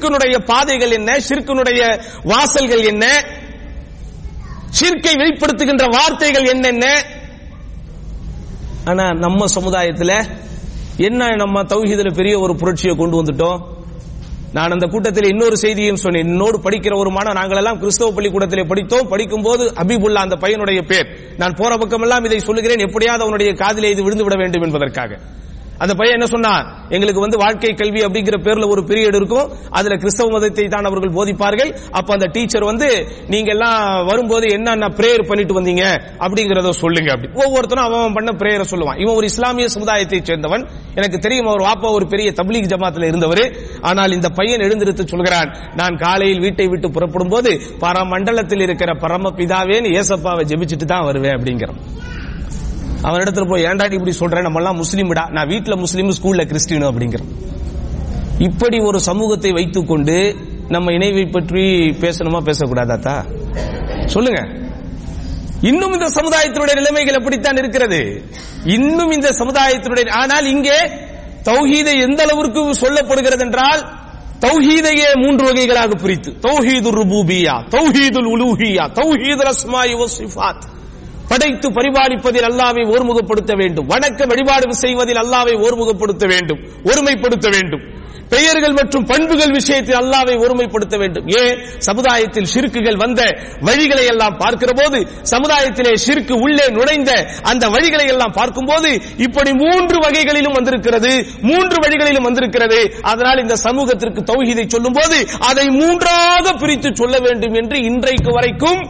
ஷிர்குனுடைய பாதைகள் என்ன ஷிர்குனுடைய வாசல்கள் என்ன ஷிர்கை வெளிப்படுத்துகின்ற வார்த்தைகள் என்னென்ன ஆனா நம்ம சமுதாயத்துல என்ன நம்ம தௌஹீதுல பெரிய ஒரு புரட்சியை கொண்டு வந்துட்டோம் நான் அந்த கூட்டத்தில் இன்னொரு செய்தியும் சொன்னேன் என்னோடு படிக்கிற ஒரு மாணவன் நாங்கள் எல்லாம் கிறிஸ்தவ பள்ளிக்கூடத்திலே படித்தோம் படிக்கும் போது அபிபுல்லா அந்த பையனுடைய பேர் நான் போற பக்கமெல்லாம் இதை சொல்லுகிறேன் எப்படியாவது அவனுடைய காதிலே இது விழுந்து விட வேண்டும் என்பதற்காக அந்த பையன் என்ன சொன்னா எங்களுக்கு வந்து வாழ்க்கை கல்வி அப்படிங்கிற பேர்ல ஒரு பீரியட் இருக்கும் அதுல கிறிஸ்தவ மதத்தை தான் அவர்கள் போதிப்பார்கள் அப்ப அந்த டீச்சர் வந்து நீங்க எல்லாம் வரும்போது என்னென்ன பிரேயர் பண்ணிட்டு வந்தீங்க அப்படிங்கறத சொல்லுங்க அப்படி ஒவ்வொருத்தரும் அவன் அவன் பண்ண பிரேயரை சொல்லுவான் இவன் ஒரு இஸ்லாமிய சமுதாயத்தை சேர்ந்தவன் எனக்கு தெரியும் அவர் வாப்பா ஒரு பெரிய தப்லீக் ஜமாத்துல இருந்தவர் ஆனால் இந்த பையன் எழுந்திருத்து சொல்கிறான் நான் காலையில் வீட்டை விட்டு புறப்படும் போது பரமண்டலத்தில் இருக்கிற பரம பிதாவேன்னு ஏசப்பாவை ஜெபிச்சுட்டு தான் வருவேன் அப்படிங்கிறான் அவன் இடத்துல போய் ஏன்டாடி இப்படி சொல்றேன் நம்ம எல்லாம் முஸ்லீம்டா நான் வீட்ல முஸ்லீம் ஸ்கூல்ல கிறிஸ்டியனும் அப்படிங்கிறான் இப்படி ஒரு சமூகத்தை வைத்துக்கொண்டு நம்ம இணைவை பற்றி பேசணுமா பேசக்கூடாதாத்தா சொல்லுங்க இன்னும் இந்த சமுதாயத்தினுடைய நிலைமைகள் எப்படித்தான் இருக்கிறது இன்னும் இந்த சமுதாயத்தினுடைய ஆனால் இங்கே தௌஹீதை எந்த அளவிற்கு சொல்லப்படுகிறது என்றால் தௌஹீதையே மூன்று வகைகளாக பிரித்து தௌஹீது ருபூபியா தௌஹீதுல் உலூஹியா தௌஹீதுல் அஸ்மாஇ வஸ்ஸிஃபாத் படைத்து பரிபாலிப்பதில் அல்லாவை ஒருமுகப்படுத்த வேண்டும் வணக்க வழிபாடு செய்வதில் அல்லாவை ஒருமுகப்படுத்த வேண்டும் ஒருமைப்படுத்த வேண்டும் பெயர்கள் மற்றும் பண்புகள் விஷயத்தில் அல்லாவை ஒருமைப்படுத்த வேண்டும் ஏன் சமுதாயத்தில் ஷிர்க்குகள் வந்த வழிகளை எல்லாம் பார்க்கிற போது சமுதாயத்திலே ஷிர்க்கு உள்ளே நுழைந்த அந்த வழிகளை எல்லாம் பார்க்கும்போது இப்படி மூன்று வகைகளிலும் வந்திருக்கிறது மூன்று வழிகளிலும் வந்திருக்கிறது அதனால் இந்த சமூகத்திற்கு தௌஹீதை சொல்லும் போது அதை மூன்றாக பிரித்து சொல்ல வேண்டும் என்று இன்றைக்கு வரைக்கும்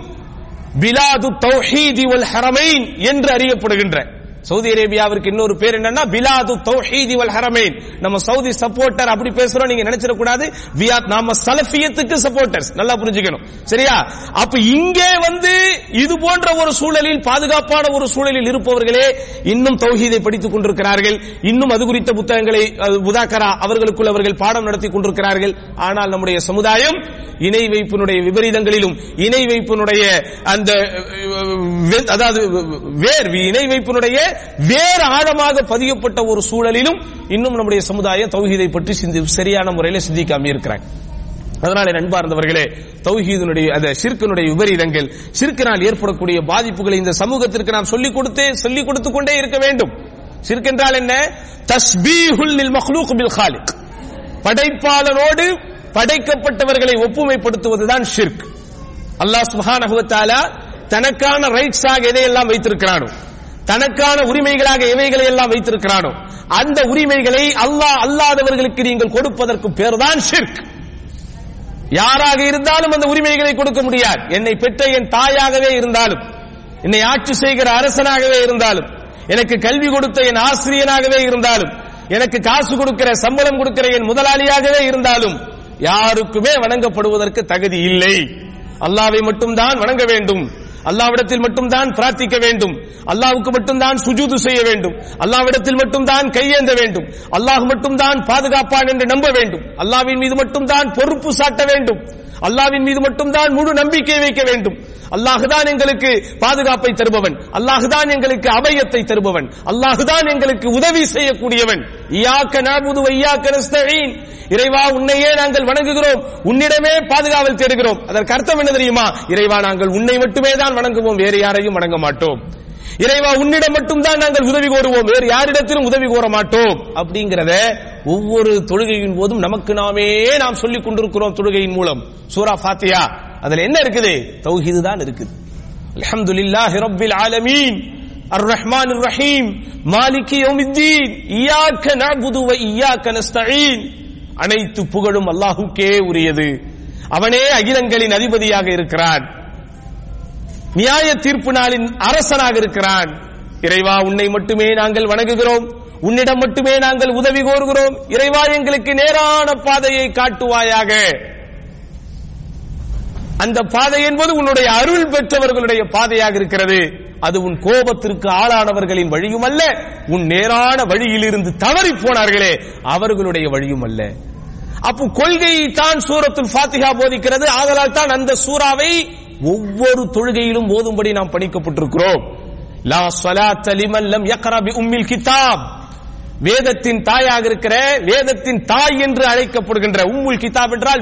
பிலாது தௌஹீதி வல் ஹரமைன் என்று அறியப்படுகின்ற சவுதி அரேபியாவிற்கு இன்னொரு பேர் என்னன்னா பிலாது தௌஹீதி வல் ஹரமைன் நம்ம சவுதி சப்போர்ட்டர் அப்படி பேசுறோம் நீங்க நினைச்சிட கூடாது வியாத் நாம சலஃபியத்துக்கு சப்போர்ட்டர்ஸ் நல்லா புரிஞ்சுக்கணும் சரியா அப்ப இங்கே வந்து இது போன்ற ஒரு சூழலில் பாதுகாப்பான ஒரு சூழலில் இருப்பவர்களே இன்னும் தௌஹீதை படித்துக் கொண்டிருக்கிறார்கள் இன்னும் அது குறித்த புத்தகங்களை அஹ், முதாக்கரா அவர்களுக்குள் அவர்கள் பாடம் நடத்தி கொண்டிருக்கிறார்கள் ஆனால் நம்முடைய சமுதாயம் இணை வைப்பினுடைய விபரீதங்களிலும் இணை வைப்பினுடைய அந்த அஹ், வெ- அதாவது வேர் இணை வைப்பினுடைய வேறு ஆழமாக பதியப்பட்ட ஒரு சூழலிலும் இன்னும் நம்முடைய சமுதாயம் தௌஹீதை பற்றி சிந்தி சரியான முறையில் சிந்திக்காம இருக்கிறாங்க அதனால நண்பார்ந்தவர்களே தௌஹீதுனுடைய அந்த ஷிர்கினுடைய விபரீதங்கள் ஷிர்கினால் ஏற்படக்கூடிய பாதிப்புகளை இந்த சமூகத்திற்கு நாம் சொல்லிக் கொடுத்தே சொல்லிக் கொடுத்துக் கொண்டே இருக்க வேண்டும் ஷிர்க் என்றால் என்ன தஸ்பீஹுல் லில் மக்லூக் பில் காலிக் படைப்பாளனோடு படைக்கப்பட்டவர்களை ஒப்புமைப்படுத்துவதுதான் ஷிர்க் அல்லாஹ் சுப்ஹானஹு வ தஆலா தனக்கான ரைட்ஸாக எதையெல்லாம் வைத்திருக்கிறானோ தனக்கான உரிமைகளாக எவைகளை எல்லாம் வைத்திருக்கிறானோ அந்த உரிமைகளை அல்லாஹ் அல்லாதவர்களுக்கு நீங்கள் கொடுப்பதற்கு பேர்தான் ஷிர்க் யாராக இருந்தாலும் அந்த உரிமைகளை கொடுக்க முடியாது என்னை பெற்ற என் தாயாகவே இருந்தாலும் என்னை ஆட்சி செய்கிற அரசனாகவே இருந்தாலும் எனக்கு கல்வி கொடுத்த என் ஆசிரியனாகவே இருந்தாலும் எனக்கு காசு கொடுக்கிற சம்பளம் கொடுக்கிற என் முதலாளியாகவே இருந்தாலும் யாருக்குமே வணங்கப்படுவதற்கு தகுதி இல்லை அல்லாவை மட்டும்தான் வணங்க வேண்டும் அல்லாவிடத்தில் மட்டும்தான் பிரார்த்திக்க வேண்டும் அல்லாவுக்கு மட்டும்தான் சுஜூது செய்ய வேண்டும் அல்லாவிடத்தில் மட்டும்தான் கையேந்த வேண்டும் அல்லாஹ் மட்டும்தான் பாதுகாப்பான் என்று நம்ப வேண்டும் அல்லாவின் மீது மட்டும்தான் பொறுப்பு சாட்ட வேண்டும் அல்லாவின் மீது மட்டும்தான் முழு நம்பிக்கை வைக்க வேண்டும் அல்லாஹுதான் எங்களுக்கு பாதுகாப்பை தருபவன் அல்லாஹுதான் எங்களுக்கு அபயத்தை தருபவன் அல்லாஹுதான் எங்களுக்கு உதவி செய்யக்கூடியவன் இயாக்க நாபுது ஐயாக்க நஸ்தஈன் இறைவா உன்னையே நாங்கள் வணங்குகிறோம் உன்னிடமே பாதுகாவல் தேடுகிறோம் அதற்கு அர்த்தம் என்ன தெரியுமா இறைவா நாங்கள் உன்னை மட்டுமே தான் வணங்குவோம் வேறு யாரையும் வணங்க மாட்டோம் இறைவா உன்னிடம் மட்டும்தான் நாங்கள் உதவி கோருவோம் வேறு யாரிடத்திலும் உதவி கோர மாட்டோம் அப்படிங்கறத ஒவ்வொரு தொழுகையின் போதும் நமக்கு நாமே நாம் சொல்லிக் கொண்டிருக்கிறோம் தொழுகையின் மூலம் சூரா ஃபாத்தியா அதுல என்ன இருக்குது தௌஹீது தான் இருக்குது அல்ஹம்துலில்லாஹி ரப்பில் ஆலமீன் அர் ரஹ்மான் ரஹீம் மாலிகி யௌமித்தீன் இய்யாக நஅபுது வ இய்யாக நஸ்தஈன் அனைத்து புகழும் அல்லாஹ்வுக்கே உரியது அவனே அகிலங்களின் அதிபதியாக இருக்கிறான் நியாய தீர்ப்பு நாளின் அரசனாக இருக்கிறான் இறைவா உன்னை மட்டுமே நாங்கள் வணங்குகிறோம் உன்னிடம் மட்டுமே நாங்கள் உதவி கோருகிறோம் இறைவா எங்களுக்கு நேரான பாதையை காட்டுவாயாக அந்த பாதை என்பது உன்னுடைய அருள் பெற்றவர்களுடைய பாதையாக இருக்கிறது அது உன் கோபத்திற்கு ஆளானவர்களின் வழியும் அல்ல உன் நேரான வழியிலிருந்து தவறி போனார்களே அவர்களுடைய வழியும் அல்ல அப்போ கொள்கையை தான் சூரத்துல் ஃபாத்திஹா போதிக்கிறது ஆதலால் தான் அந்த சூறாவை ஒவ்வொரு தொழுகையிலும் ஓதும்படி நாம் பணிக்கப்பட்டிருக்கிறோம் லா ஸலாத்த லிமன் லம் யக்ரா பி உம்மில் கிதாப் வேதத்தின் தாயாக இருக்கிற வேதத்தின் தாய் என்று அழைக்கப்படுகின்ற உம்முல் கிதாப் என்றால்